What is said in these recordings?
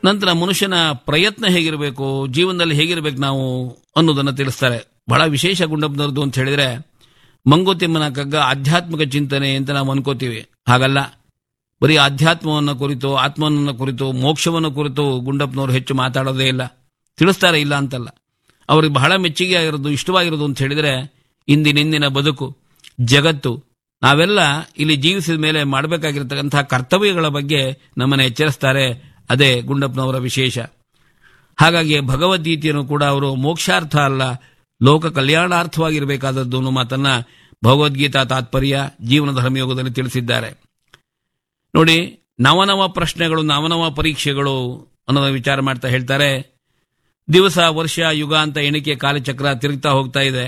ನಂತರ ಮನುಷ್ಯನ ಪ್ರಯತ್ನ ಹೇಗಿರಬೇಕು ಜೀವನದಲ್ಲಿ ಹೇಗಿರಬೇಕು ನಾವು ಅನ್ನೋದನ್ನು ತಿಳಿಸ್ತಾರೆ ಬಹಳ ವಿಶೇಷ ಗುಂಡಪ್ಪನವ್ರದ್ದು ಅಂತ ಹೇಳಿದ್ರೆ ಮಂಗೋತಿಮ್ಮನ ಕಗ್ಗ ಆಧ್ಯಾತ್ಮಿಕ ಚಿಂತನೆ ಅಂತ ನಾವು ಅನ್ಕೋತೀವಿ ಹಾಗಲ್ಲ ಬರೀ ಆಧ್ಯಾತ್ಮವನ್ನು ಕುರಿತು ಆತ್ಮವನ್ನು ಕುರಿತು ಮೋಕ್ಷವನ್ನು ಕುರಿತು ಗುಂಡಪ್ಪನವರು ಹೆಚ್ಚು ಮಾತಾಡೋದೇ ಇಲ್ಲ ತಿಳಿಸ್ತಾರೆ ಇಲ್ಲ ಅಂತಲ್ಲ ಅವ್ರಿಗೆ ಬಹಳ ಮೆಚ್ಚುಗೆ ಆಗಿರೋದು ಇಷ್ಟವಾಗಿರೋದು ಅಂತ ಹೇಳಿದ್ರೆ ಇಂದಿನಿಂದಿನ ಬದುಕು ಜಗತ್ತು ನಾವೆಲ್ಲ ಇಲ್ಲಿ ಜೀವಿಸಿದ ಮೇಲೆ ಮಾಡಬೇಕಾಗಿರ್ತಕ್ಕಂತಹ ಕರ್ತವ್ಯಗಳ ಬಗ್ಗೆ ನಮ್ಮನ್ನು ಎಚ್ಚರಿಸ್ತಾರೆ ಅದೇ ಗುಂಡಪ್ಪನವರ ವಿಶೇಷ ಹಾಗಾಗಿ ಭಗವದ್ಗೀತೆಯನ್ನು ಕೂಡ ಅವರು ಮೋಕ್ಷಾರ್ಥ ಅಲ್ಲ ಲೋಕ ಕಲ್ಯಾಣಾರ್ಥವಾಗಿರಬೇಕಾದದ್ದು ಅನ್ನೋ ಮಾತನ್ನ ಭಗವದ್ಗೀತಾ ತಾತ್ಪರ್ಯ ಜೀವನ ಧರ್ಮಯೋಗದಲ್ಲಿ ತಿಳಿಸಿದ್ದಾರೆ ನೋಡಿ ನವನವ ಪ್ರಶ್ನೆಗಳು ನವನವ ಪರೀಕ್ಷೆಗಳು ಅನ್ನೋದ ವಿಚಾರ ಮಾಡ್ತಾ ಹೇಳ್ತಾರೆ ದಿವಸ ವರ್ಷ ಯುಗ ಅಂತ ಎಣಿಕೆ ಕಾಲಚಕ್ರ ತಿರುಗ್ತಾ ಹೋಗ್ತಾ ಇದೆ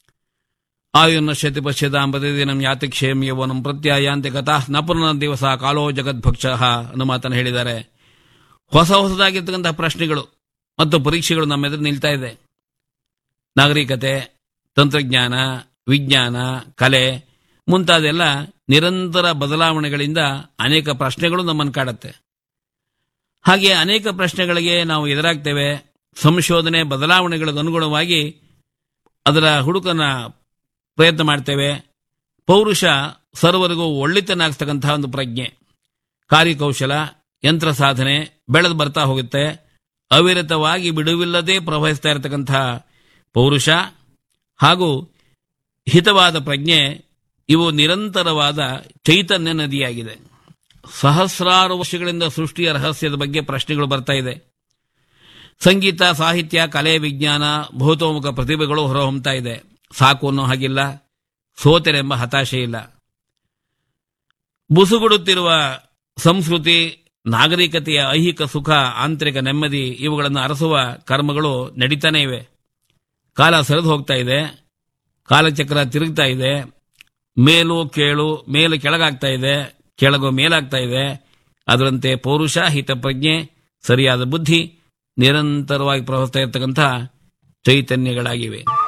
ಆಯುರ್ನ ಶತಿ ಪಶ್ಯತಾಂ ಪ್ರತಿದಿನಂ ಯಾತಿ ಕ್ಷೇಮ ಯೌವನಂ ಪ್ರತ್ಯಾಯಾಂತೆ ಗತಾ ನಪುರ್ನ ದಿವಸ ಕಾಲೋ ಜಗದ್ಭಕ್ಷ ಅನ್ನೋ ಮಾತನ್ನು ಹೇಳಿದ್ದಾರೆ ಹೊಸ ಹೊಸದಾಗಿರ್ತಕ್ಕಂತಹ ಪ್ರಶ್ನೆಗಳು ಮತ್ತು ಪರೀಕ್ಷೆಗಳು ನಮ್ಮ ಎದುರು ನಿಲ್ತಾ ಇದೆ ನಾಗರಿಕತೆ ತಂತ್ರಜ್ಞಾನ ವಿಜ್ಞಾನ ಕಲೆ ಮುಂತಾದೆಲ್ಲ ನಿರಂತರ ಬದಲಾವಣೆಗಳಿಂದ ಅನೇಕ ಪ್ರಶ್ನೆಗಳು ನಮ್ಮನ್ನು ಕಾಡುತ್ತೆ ಹಾಗೆ ಅನೇಕ ಪ್ರಶ್ನೆಗಳಿಗೆ ನಾವು ಎದುರಾಗ್ತೇವೆ ಸಂಶೋಧನೆ ಬದಲಾವಣೆಗಳಿಗೆ ಅನುಗುಣವಾಗಿ ಅದರ ಹುಡುಕನ ಪ್ರಯತ್ನ ಮಾಡ್ತೇವೆ ಪೌರುಷ ಸರ್ವರಿಗೂ ಒಳ್ಳಿತನಾಗ್ತಕ್ಕಂತಹ ಒಂದು ಪ್ರಜ್ಞೆ ಕಾರ್ಯಕೌಶಲ ಯಂತ್ರ ಸಾಧನೆ ಬೆಳೆದು ಬರ್ತಾ ಹೋಗುತ್ತೆ ಅವಿರತವಾಗಿ ಬಿಡುವಿಲ್ಲದೆ ಪ್ರವಹಿಸ್ತಾ ಇರತಕ್ಕಂತಹ ಪೌರುಷ ಹಾಗೂ ಹಿತವಾದ ಪ್ರಜ್ಞೆ ಇವು ನಿರಂತರವಾದ ಚೈತನ್ಯ ನದಿಯಾಗಿದೆ ಸಹಸ್ರಾರು ವರ್ಷಗಳಿಂದ ಸೃಷ್ಟಿಯ ರಹಸ್ಯದ ಬಗ್ಗೆ ಪ್ರಶ್ನೆಗಳು ಬರ್ತಾ ಇದೆ ಸಂಗೀತ ಸಾಹಿತ್ಯ ಕಲೆ ವಿಜ್ಞಾನ ಭೌತೋಮುಖ ಪ್ರತಿಭೆಗಳು ಹೊರಹೊಮ್ತಾ ಇದೆ ಸಾಕು ಅನ್ನೋ ಹಾಗಿಲ್ಲ ಸೋತೆರೆಂಬ ಹತಾಶೆ ಇಲ್ಲ ಬುಸುಗುಡುತ್ತಿರುವ ಸಂಸ್ಕೃತಿ ನಾಗರಿಕತೆಯ ಐಹಿಕ ಸುಖ ಆಂತರಿಕ ನೆಮ್ಮದಿ ಇವುಗಳನ್ನು ಅರಸುವ ಕರ್ಮಗಳು ನಡೀತಾನೆ ಇವೆ ಕಾಲ ಸರಿದು ಹೋಗ್ತಾ ಇದೆ ಕಾಲಚಕ್ರ ತಿರುಗ್ತಾ ಇದೆ ಮೇಲು ಕೇಳು ಮೇಲು ಕೆಳಗಾಗ್ತಾ ಇದೆ ಕೆಳಗು ಮೇಲಾಗ್ತಾ ಇದೆ ಅದರಂತೆ ಪೌರುಷ ಹಿತಪ್ರಜ್ಞೆ ಸರಿಯಾದ ಬುದ್ಧಿ ನಿರಂತರವಾಗಿ ಪ್ರವಹಿಸ್ತಾ ಇರತಕ್ಕಂತಹ ಚೈತನ್ಯಗಳಾಗಿವೆ